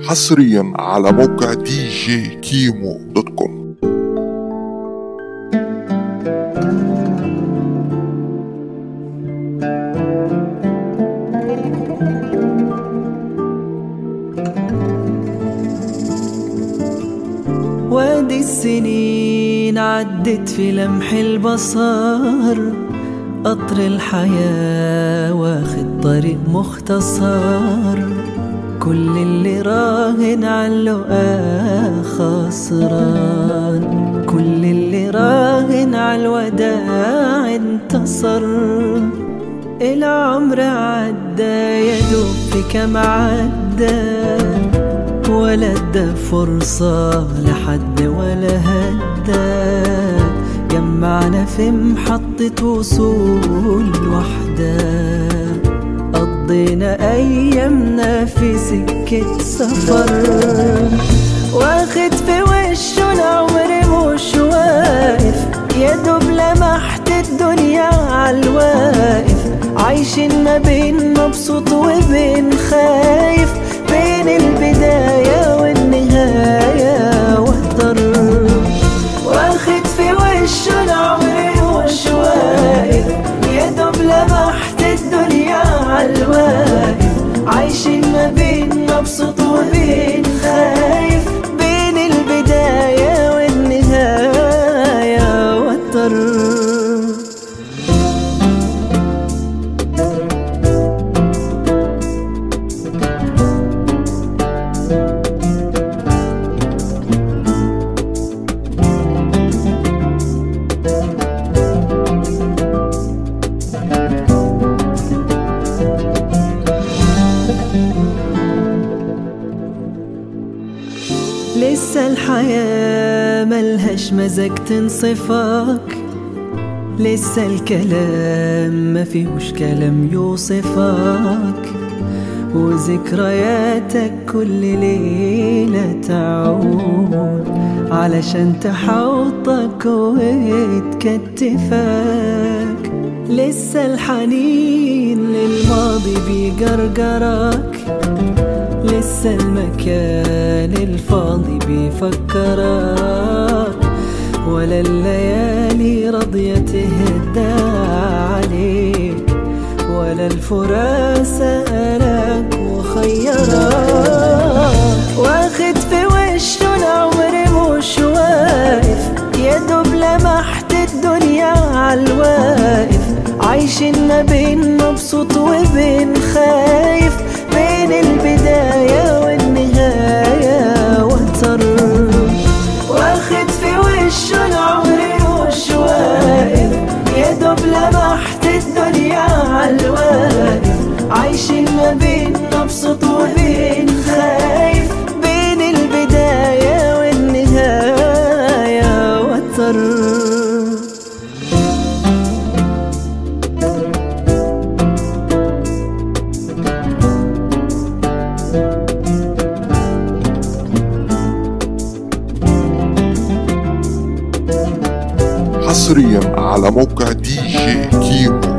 حصريا على موقع دي جي كيمو دوت كوم وادي السنين عدت في لمح البصر قطر الحياة واخد طريق مختصر كل اللي راهن على خسران كل اللي راهن على الوداع انتصر العمر عدى يدوب في كم عدى ولا ادى فرصة لحد ولا هدى جمعنا في محطة وصول وحدة قضينا أيامنا في سكة سفر واخد في وشه العمر مش واقف يا دوب لمحت الدنيا عالواقف عايشين ما بين مبسوط وبين خايف بين البداية والنهاية واضطر واخد في وشه العمر مش واقف يا دوب لمحت الدنيا عالواقف عايشين ما بين مبسوط وبين خايف بين البداية والنهاية واضطر لسه الحياة ملهاش مزاج تنصفك لسه الكلام ما فيهوش كلام يوصفك وذكرياتك كل ليلة تعود علشان تحوطك وتكتفك لسه الحنين للماضي بيجرجرك لسه المكان الفاضي بيفكرك ولا الليالي راضية تهدى عليك ولا الفراق سألك وخيرك واخد في وشه العمر مش واقف يا دوب لمحت الدنيا عالواقف عايشين ما بين مبسوط وبين خايف بين البداية والنهاية واضطر واخد في وشه العمر مش واقف يا دوب لمحت الدنيا عالواقف عايشين ما بين مبسوط وبين خايف بين البداية والنهاية واضطر حصريا على موقع دي جي كيمو